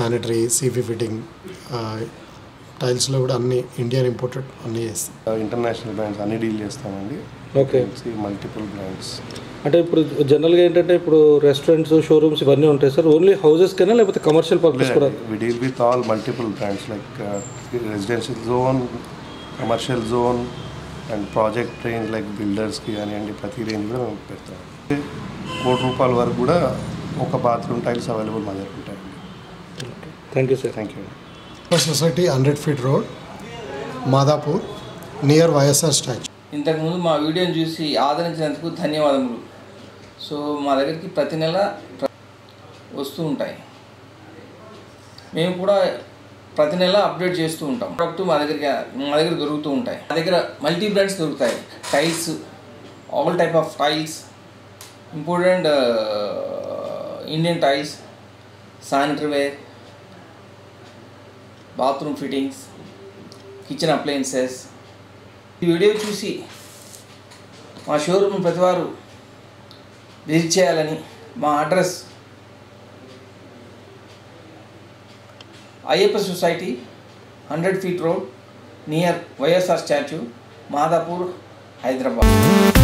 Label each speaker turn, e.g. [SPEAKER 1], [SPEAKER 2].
[SPEAKER 1] sanitary సీఫీ fitting టైల్స్లో కూడా అన్ని Indian imported అన్నీ చేస్తాం
[SPEAKER 2] ఇంటర్నేషనల్ బ్రాండ్స్ అన్ని డీల్ చేస్తామండి
[SPEAKER 3] ఓకే
[SPEAKER 2] మల్టిపుల్ బ్రాండ్స్
[SPEAKER 3] అంటే ఇప్పుడు జనరల్గా ఏంటంటే ఇప్పుడు రెస్టారెంట్స్ షోరూమ్స్ ఇవన్నీ ఉంటాయి సార్ ఓన్లీ హౌసెస్కైనా లేకపోతే కమర్షియల్ పర్పస్ కూడా
[SPEAKER 2] we deal with all multiple brands like residential zone commercial zone and project range like బిల్డర్స్కి కానివ్వండి ప్రతి రేంజ్ కూడా మేము పెడతాం కోటి రూపాయల వరకు కూడా ఒక బాత్రూమ్ టైల్స్ అవైలబుల్ మా దగ్గర ఉంటాయండి
[SPEAKER 3] thank you sir
[SPEAKER 2] thank you
[SPEAKER 1] society hundred feet road Madhapur near YSR statue
[SPEAKER 4] ఇంతకుముందు మా వీడియోని చూసి ఆదరించినందుకు ధన్యవాదములు సో మా దగ్గరికి ప్రతి నెల ప్ర- వస్తూ ఉంటాయి మేము కూడా ప్రతి నెల అప్డేట్ చేస్తూ ఉంటాం ప్రొడక్ట్ మా దగ్గరికి మా దగ్గర దొరుకుతూ ఉంటాయి మా దగ్గర మల్టీ బ్రాండ్స్ దొరుకుతాయి tiles all type of tiles important Indian tiles sanitary ware bathroom fittings kitchen appliances ఈ వీడియో చూసి మా షోరూమ్ ప్రతివారు విజిట్ చేయాలని మా address Ayyappa society hundred feet road near YSR statue Madhapur Hyderabad